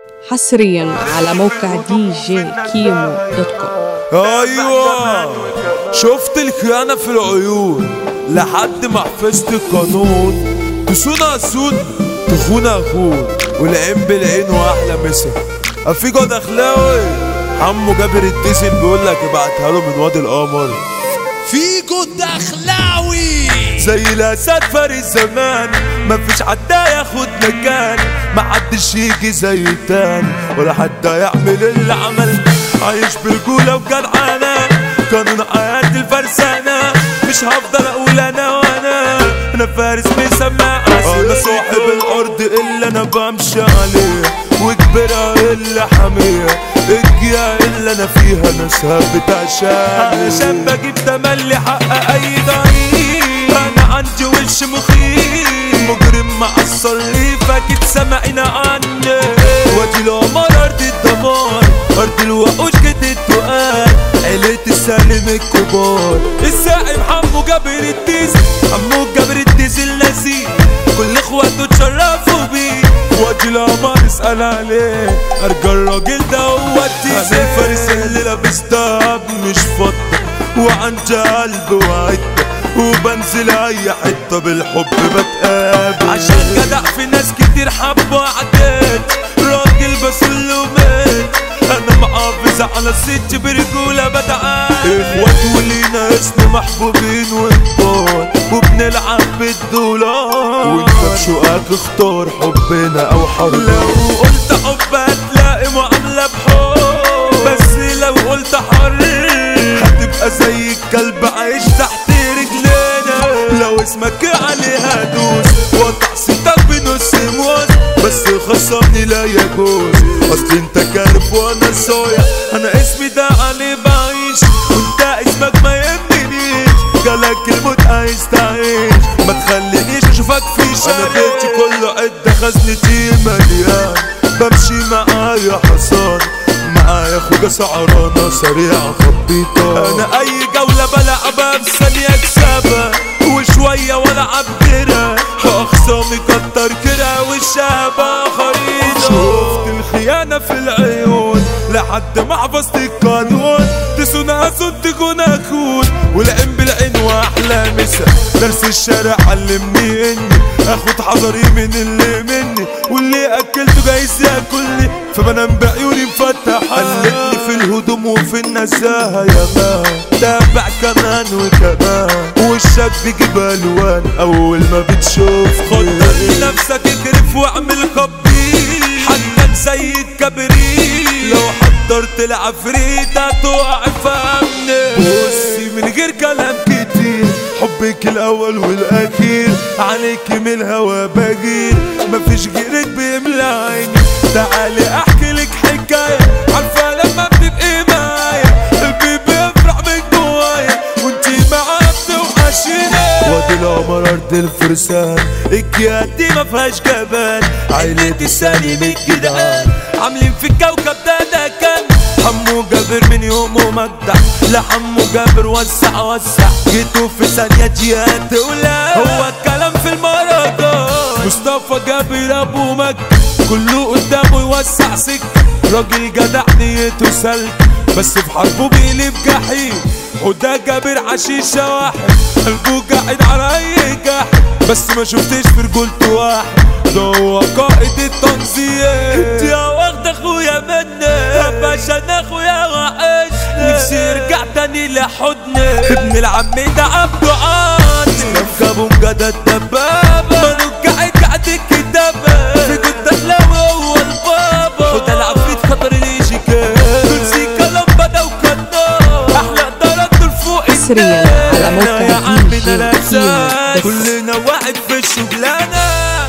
حصريا على موقع دي جي كيمو دوت كوم ايوه شفت الخيانة في العيون لحد ما حفظت القانون تسونا اسود تخونا اخون والعين بالعين واحلى مسا افيجو دخلاوي عمو جابر الديزل بيقول لك ابعتها له من وادي القمر فيجو دخلاوي زي الاسد فارس زمان مفيش حد ياخد مكان محدش يجي زي تاني ولا حد يعمل اللي عمل عايش برجولة وجدعنة قانون حياة الفرسانة مش هفضل اقول انا وانا انا فارس مسمع انا صاحب الارض اللي انا بمشي عليه وكبرها اللي حاميها الجيا اللي انا فيها ناسها بتعشاني علشان بجيب تملي حق اي ضعيف انا عندي وش مخيف مجرم معصر لي فاكيد سامعين عني وادي القمر ارض الدمار ارض الوحوش كده التقال عيلة السالم الكبار الساعي حمو جابر الديز حمو جابر الديز اللذيذ كل اخواته اتشرفوا بيه وادي القمر اسأل عليه ارجى الراجل ده هو الديز انا الفارس اللي لابس دهب مش فضة وعندي قلب وعدة وبنزل اي حتة بالحب بتقابل عشان جدع في ناس كتير حبوا عديت راجل بس اللي مات انا محافظ على الست برجولة بتعامل اخوات ولينا اسم محبوبين وكبار وبنلعب بالدولار وانت بشوقك اختار حبنا او حرب لو قلت حب هتلاقي معاملة بحب بس لو قلت حر هتبقى زي الكلب عايش تحت رجلينا لو اسمك عليها دوس وقطع صيتك بنص موز بس خصمني لا يجوز اصل انت كارف وانا صايع انا اسمي ده عليه بعيش وانت اسمك ما يهمنيش جالك الموت عايز تعيش ما تخلينيش اشوفك في شارع انا بيتي كله عدة خزنتي مليان بمشي معايا حصان معايا خوجة سعرانة سريعة خبيطة انا اي جولة بلعبها في ثانية اكسبها وشوية والعب كده اخصامي كتر كده والشهبة خريطة شفت الخيانة في العيون لحد ما حفظت القانون تسونا صد تكون اكون والعين بالعين واحلى مسا درس الشارع علمني اني اخد حذري من اللي مني واللي اكلته جايز ياكلني فبنام بعيوني مفتحة قلقني في الهدوم وفي النزاهة يا مان تابع كمان وكمان وشك بيجيب الوان اول ما بتشوف خدر لنفسك اجرف واعمل كبير حتى زي الكبريت لو حضرت العفريت هتقع في امنك بصي من غير كلام كتير حبك الاول والاخير عليك من الهوا بغير مفيش غيرك بيملى عيني تعالي احكي لك حكايه عارفه لما بتبقي معايا قلبي بيفرح من جوايا وانتي معايا بتوحشيني وادي القمر ارض الفرسان الجهات دي ما فيهاش جبال عيلة السليم الجدعان عاملين في الكوكب ده ده كان حمو جابر من يومه مجدع لا حمو جابر وسع وسع جيتوا في ثانية جهات ولا هو الكلام في المهرجان مصطفى جابر ابو مكة كله قدامه يوسع سكة راجل جدع نيته سلك بس في حربه بيقلب جحيم وده جابر عشيشة واحد قلبه قاعد على اي جحد بس ما شفتش في رجولته واحد ده هو قائد التنظيم انت يا واخد اخويا مني يا باشا انا اخويا وحشني نفسي يرجع تاني لحضني ابن العم ده عبده عاطي كابو مجدد دبابة مانو قاعد قاعد الكتابة في جد دخلاوي هو البابا وده العفريت خطر اللي يجي كان كرسي كلام بدا وكنا احلى درجة الفوق حصريا على موقع يا عم دي جي ده كيمو الأساس. دوت كوم كلنا واحد في الشغلانة